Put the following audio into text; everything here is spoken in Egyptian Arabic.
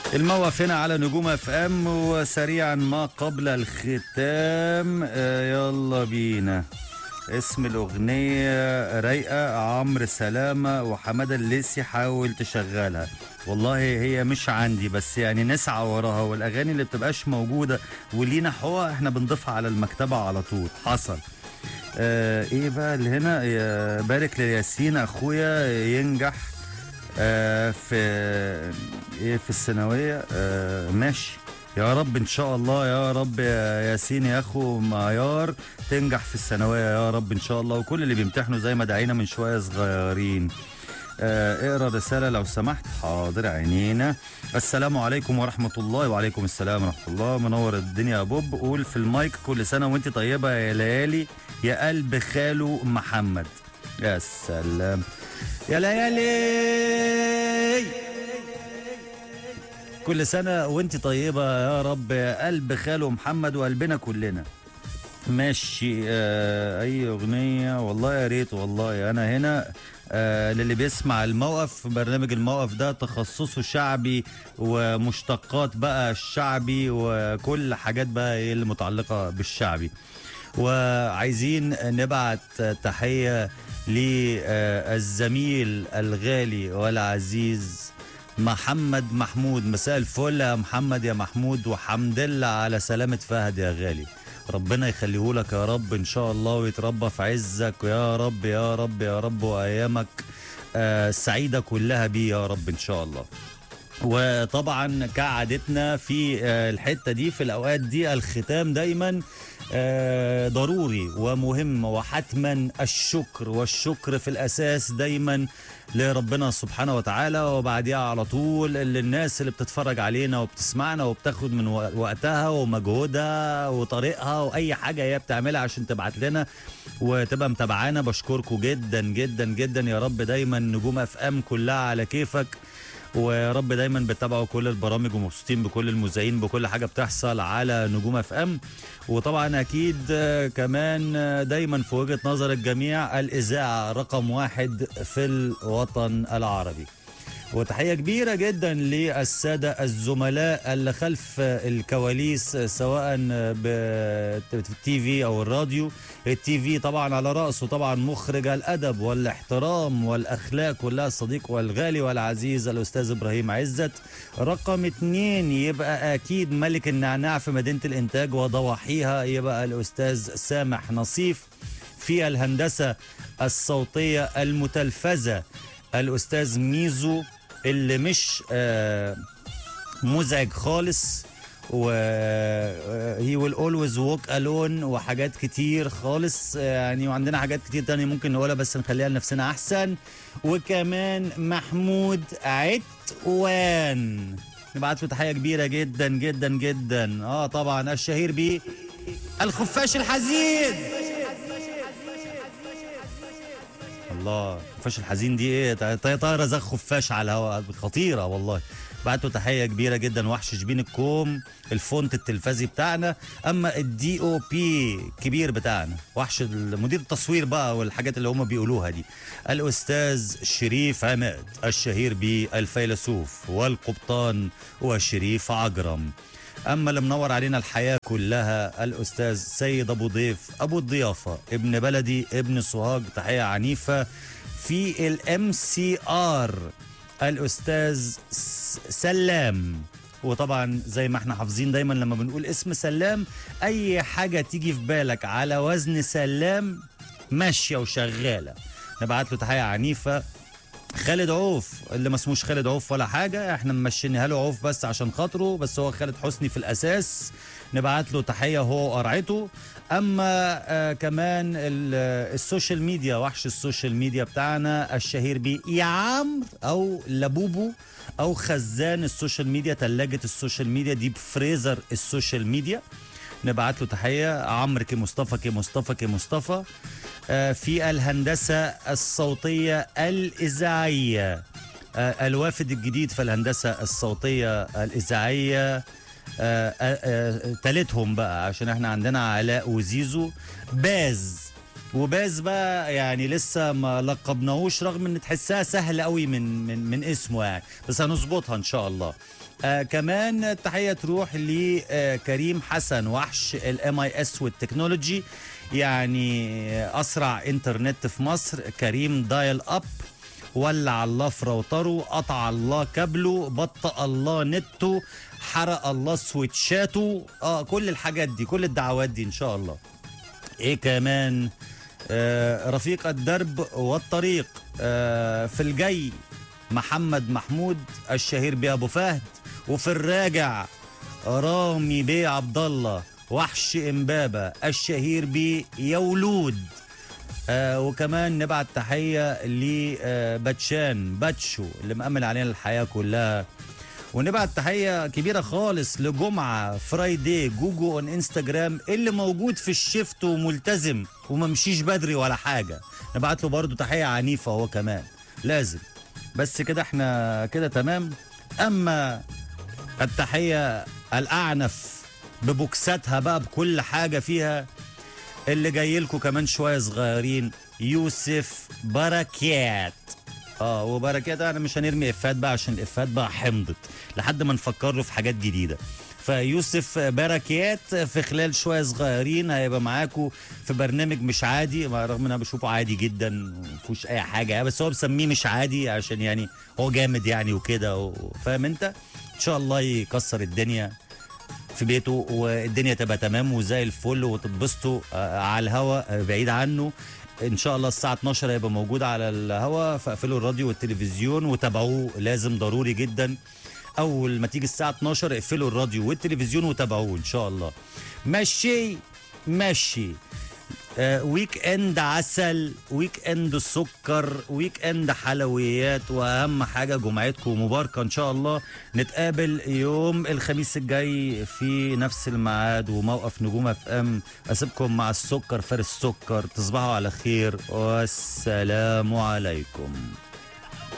الموقف هنا على نجوم اف ام وسريعا ما قبل الختام آه، يلا بينا اسم الأغنية رايقة عمرو سلامة وحمادة الليسي حاول تشغلها والله هي مش عندي بس يعني نسعى وراها والأغاني اللي بتبقاش موجودة ولينا حقوق احنا بنضيفها على المكتبة على طول حصل آه ايه بقى اللي هنا يا بارك لياسين اخويا ينجح آه في ايه في الثانويه آه ماشي يا رب ان شاء الله يا رب يا ياسين يا اخو معيار تنجح في الثانويه يا رب ان شاء الله وكل اللي بيمتحنوا زي ما دعينا من شويه صغيرين آه اقرا رساله لو سمحت حاضر عينينا السلام عليكم ورحمه الله وعليكم السلام ورحمه الله منور الدنيا يا بوب قول في المايك كل سنه وانت طيبه يا ليالي يا قلب خاله محمد يا سلام يا ليالي كل سنة وانت طيبة يا رب يا قلب خاله محمد وقلبنا كلنا ماشي آه اي اغنية والله يا ريت والله انا هنا آه للي بيسمع الموقف برنامج الموقف ده تخصصه شعبي ومشتقات بقى الشعبي وكل حاجات بقى ايه اللي متعلقة بالشعبي وعايزين نبعت تحية للزميل الغالي والعزيز محمد محمود مساء الفل يا محمد يا محمود وحمد لله على سلامة فهد يا غالي ربنا يخليه لك يا رب ان شاء الله ويتربى في عزك يا رب يا رب يا رب وايامك آه سعيدة كلها بيه يا رب ان شاء الله وطبعا كعادتنا في آه، الحته دي في الاوقات دي الختام دايما آه، ضروري ومهم وحتما الشكر والشكر في الاساس دايما لربنا سبحانه وتعالى وبعديها على طول للناس اللي بتتفرج علينا وبتسمعنا وبتاخد من وق- وقتها ومجهودها وطريقها واي حاجه هي بتعملها عشان تبعت لنا وتبقى متابعانا بشكركم جدا جدا جدا يا رب دايما نجوم اف ام كلها على كيفك ويا رب دايما بتتابعوا كل البرامج ومبسوطين بكل المذيعين بكل حاجه بتحصل على نجوم اف ام وطبعا اكيد آه، كمان آه، دايما في وجهه نظر الجميع الاذاعه رقم واحد في الوطن العربي وتحيه كبيره جدا للساده الزملاء اللي خلف الكواليس سواء بالتي في او الراديو التي في طبعا على راسه طبعا مخرج الادب والاحترام والاخلاق كلها الصديق والغالي والعزيز الاستاذ ابراهيم عزت رقم اتنين يبقى اكيد ملك النعناع في مدينه الانتاج وضواحيها يبقى الاستاذ سامح نصيف في الهندسه الصوتيه المتلفزه الاستاذ ميزو اللي مش آه مزعج خالص و هي ويل اولويز ووك الون وحاجات كتير خالص يعني وعندنا حاجات كتير تانية ممكن نقولها بس نخليها لنفسنا احسن وكمان محمود عتوان نبعت له تحيه كبيره جدا جدا جدا اه طبعا الشهير بيه الخفاش الحزين الله خفاش الحزين دي ايه طا- طا- طايره زي خفاش على الهواء خطيره والله بعت له تحيه كبيره جدا وحش شبين الكوم الفونت التلفزي بتاعنا اما الدي او بي كبير بتاعنا وحش مدير التصوير بقى والحاجات اللي هم بيقولوها دي الاستاذ شريف عماد الشهير بالفيلسوف والقبطان وشريف عجرم اما اللي منور علينا الحياه كلها الاستاذ سيد ابو ضيف ابو الضيافه ابن بلدي ابن سوهاج تحيه عنيفه في الام سي ار الاستاذ س- سلام وطبعا زي ما احنا حافظين دايما لما بنقول اسم سلام اي حاجه تيجي في بالك على وزن سلام ماشيه وشغاله نبعت له تحيه عنيفه خالد عوف اللي ما اسموش خالد عوف ولا حاجه احنا ممشينها له عوف بس عشان خاطره بس هو خالد حسني في الاساس نبعت له تحيه هو وقرعته اما آه كمان ال- آه، السوشيال ميديا وحش السوشيال ميديا بتاعنا الشهير بيه يا عمرو او لبوبو او خزان السوشيال ميديا ثلاجه السوشيال ميديا دي بفريزر السوشيال ميديا نبعت له تحيه عمرو كي مصطفى كي مصطفى كي مصطفى آه، في الهندسه الصوتيه الاذاعيه آه، الوافد الجديد في الهندسه الصوتيه الاذاعيه آه، آه، آه، تالتهم بقى عشان احنا عندنا علاء وزيزو باز وباز بقى يعني لسه ما لقبناهوش رغم ان تحسها سهل قوي من من من اسمه يعني بس هنظبطها ان شاء الله آه كمان تحيه تروح لكريم حسن وحش الام اي اس والتكنولوجي يعني اسرع انترنت في مصر كريم دايل اب ولع الله في روتره قطع الله كابله بطأ الله نته حرق الله سويتشاته اه كل الحاجات دي كل الدعوات دي ان شاء الله ايه كمان آه رفيق الدرب والطريق آه في الجاي محمد محمود الشهير بأبو فهد وفي الراجع رامي بيه عبد الله وحش امبابه الشهير بيولود آه وكمان نبعت تحيه لباتشان باتشو اللي مأمن علينا الحياه كلها ونبعت تحيه كبيره خالص لجمعه فرايدي جوجو اون انستجرام اللي موجود في الشفت وملتزم وممشيش بدري ولا حاجه نبعت له برضو تحيه عنيفه هو كمان لازم بس كده احنا كده تمام اما التحيه الاعنف ببوكساتها بقى بكل حاجه فيها اللي جاي لكم كمان شويه صغيرين يوسف بركات اه وبركات انا مش هنرمي افات بقى عشان الافات بقى حمضت لحد ما نفكر له في حاجات جديده فيوسف بركات في خلال شويه صغيرين هيبقى معاكم في برنامج مش عادي رغم ان انا بشوفه عادي جدا ومفيهوش اي حاجه بس هو مسميه مش عادي عشان يعني هو جامد يعني وكده و- فاهم انت ان شاء الله يكسر الدنيا في بيته والدنيا تبقى تمام وزي الفل وتتبسطوا آه، على الهوا آه، بعيد عنه ان شاء الله الساعه 12 هيبقى موجود على الهوا فاقفلوا الراديو والتلفزيون وتابعوه لازم ضروري جدا اول ما تيجي الساعه 12 اقفلوا الراديو والتلفزيون وتابعوه ان شاء الله ماشي ماشي آه، ويك اند عسل ويك اند سكر ويك اند حلويات واهم حاجه جمعتكم مباركه ان شاء الله نتقابل يوم الخميس الجاي في نفس الميعاد وموقف نجوم اف ام اسيبكم مع السكر فارس السكر تصبحوا على خير والسلام عليكم